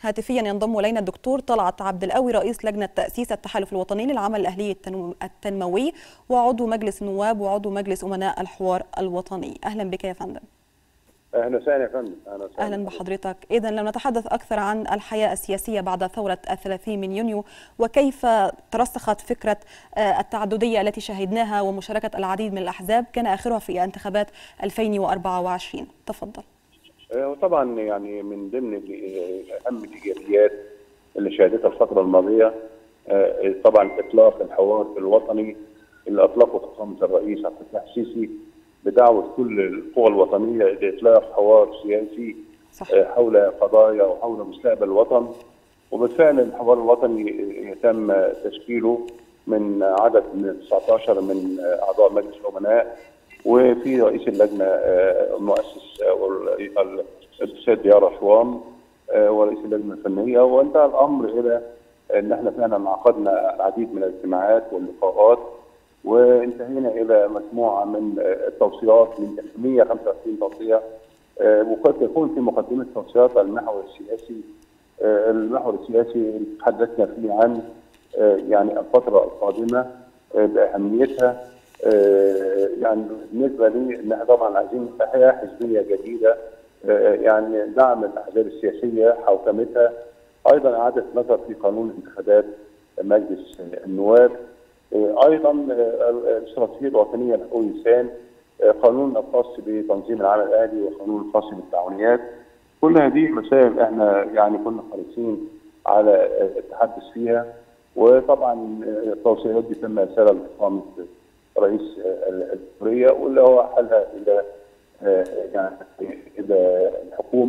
هاتفيا ينضم الينا الدكتور طلعت عبد القوي رئيس لجنه تاسيس التحالف الوطني للعمل الاهلي التنموي وعضو مجلس النواب وعضو مجلس امناء الحوار الوطني اهلا بك يا فندم اهلا وسهلا يا فندم اهلا اهلا بحضرتك اذا لو نتحدث اكثر عن الحياه السياسيه بعد ثوره الثلاثين من يونيو وكيف ترسخت فكره التعدديه التي شهدناها ومشاركه العديد من الاحزاب كان اخرها في انتخابات 2024 تفضل وطبعا يعني من ضمن اهم الايجابيات اللي شهدتها الفتره الماضيه طبعا اطلاق الحوار الوطني اللي اطلقه فخامه الرئيس عبد الفتاح السيسي بدعوه كل القوى الوطنيه لاطلاق حوار سياسي صح. حول قضايا وحول مستقبل الوطن وبالفعل الحوار الوطني يتم تشكيله من عدد من 19 من اعضاء مجلس الامناء وفي رئيس اللجنه المؤسس الاستاذ ديار اسوان ورئيس اللجنه الفنيه وانتهى الامر الى ان احنا فعلا عقدنا العديد من الاجتماعات واللقاءات وانتهينا الى مجموعه من التوصيات من 125 توصيه وقد تكون في مقدمه توصيات المحور السياسي المحور السياسي اللي تحدثنا فيه عن يعني الفتره القادمه باهميتها يعني بالنسبه لي ان احنا طبعا عايزين حياه حزبيه جديده يعني دعم الاحزاب السياسيه حوكمتها ايضا اعاده نظر في قانون انتخابات مجلس النواب ايضا الاستراتيجيه الوطنيه لحقوق الانسان قانون الخاص بتنظيم العمل الاهلي وقانون الخاص بالتعاونيات كل هذه مسائل احنا يعني كنا حريصين على التحدث فيها وطبعا التوصيات دي تم ارسالها لفخامه رئيس الجمهوريه واللي هو حلها الى يعني الى الحكومه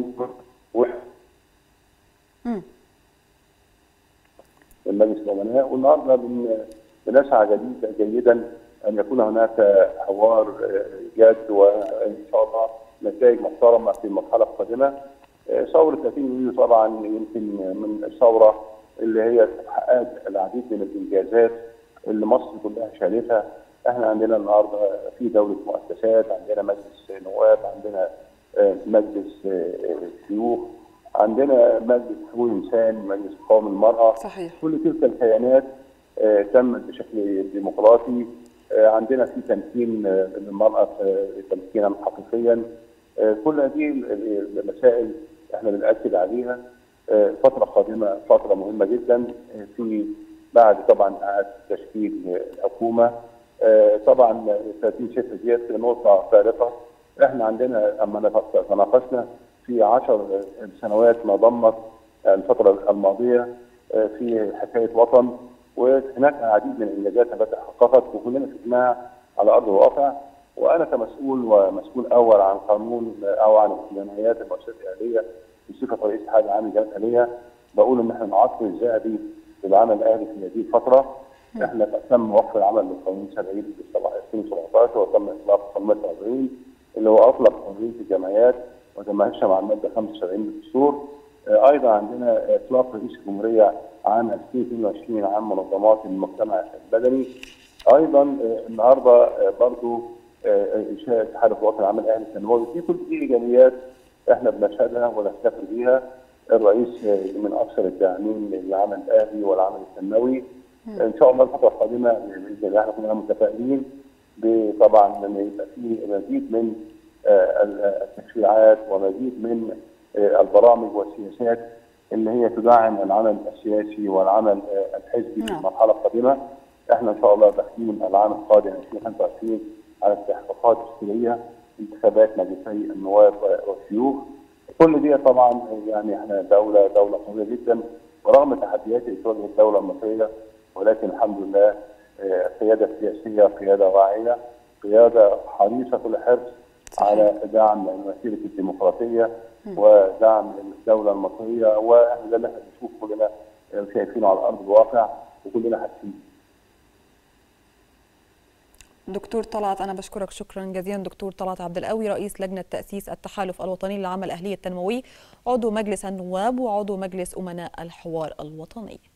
المجلس الامناء والنهارده بنسعى جديد جيدا ان يكون هناك حوار جاد وان شاء الله نتائج محترمه في المرحله القادمه. ثوره 30 يونيو طبعا يمكن من الثوره اللي هي حققت العديد من الانجازات اللي مصر كلها شهدتها احنا عندنا النهارده في دوله مؤسسات عندنا مجلس نواب عندنا مجلس شيوخ عندنا مجلس حقوق الانسان مجلس قوم المراه صحيح كل تلك الكيانات تمت بشكل ديمقراطي عندنا في تمكين للمراه تمكينا حقيقيا كل هذه المسائل احنا بنأكد عليها فتره قادمه فتره مهمه جدا في بعد طبعا اعاده تشكيل الحكومه طبعا 30 6 ديت نقطه فارقه احنا عندنا اما تناقشنا في 10 سنوات ما ضمت الفتره الماضيه في حكايه وطن وهناك العديد من الانجازات التي حققت وكلنا شفناها على ارض الواقع وانا كمسؤول ومسؤول اول عن قانون او عن جمعيات المؤسسات الاهليه بصفه رئيس الاتحاد العام للجمعيات الاهليه بقول ان احنا العصر الذهبي للعمل الاهلي في هذه الفتره احنا تم وقف العمل للقانون 70 في 2017 وتم اطلاق قانون 40 اللي هو اطلق حريه الجمعيات وتماشى مع الماده 75 من الدستور ايضا عندنا اطلاق رئيس الجمهوريه عام 2022 عام منظمات المجتمع المدني ايضا النهارده برضو انشاء اتحاد الوطني العام الاهلي التنموي في كل دي ايجابيات احنا بنشهدها ونفتخر بيها الرئيس من اكثر الداعمين للعمل الاهلي والعمل التنموي ان شاء الله الفتره القادمه باذن الله احنا كلنا متفائلين طبعا ان يبقى في مزيد من التشريعات ومزيد من البرامج والسياسات اللي هي تدعم العمل السياسي والعمل الحزبي في المرحله القادمه احنا ان شاء الله داخلين العام القادم 2025 على استحقاقات دستوريه انتخابات مجلسي النواب والشيوخ كل دي طبعا يعني احنا دوله دوله قويه جدا ورغم التحديات اللي تواجه الدوله المصريه ولكن الحمد لله القياده السياسيه قياده واعيه قياده حريصه كل حرص على دعم مسيره الديمقراطيه ودعم الدوله المصريه واحنا ده اللي احنا بنشوف كلنا شايفينه على ارض الواقع وكلنا حاسين دكتور طلعت انا بشكرك شكرا جزيلا دكتور طلعت عبد القوي رئيس لجنه تاسيس التحالف الوطني للعمل الاهلي التنموي عضو مجلس النواب وعضو مجلس امناء الحوار الوطني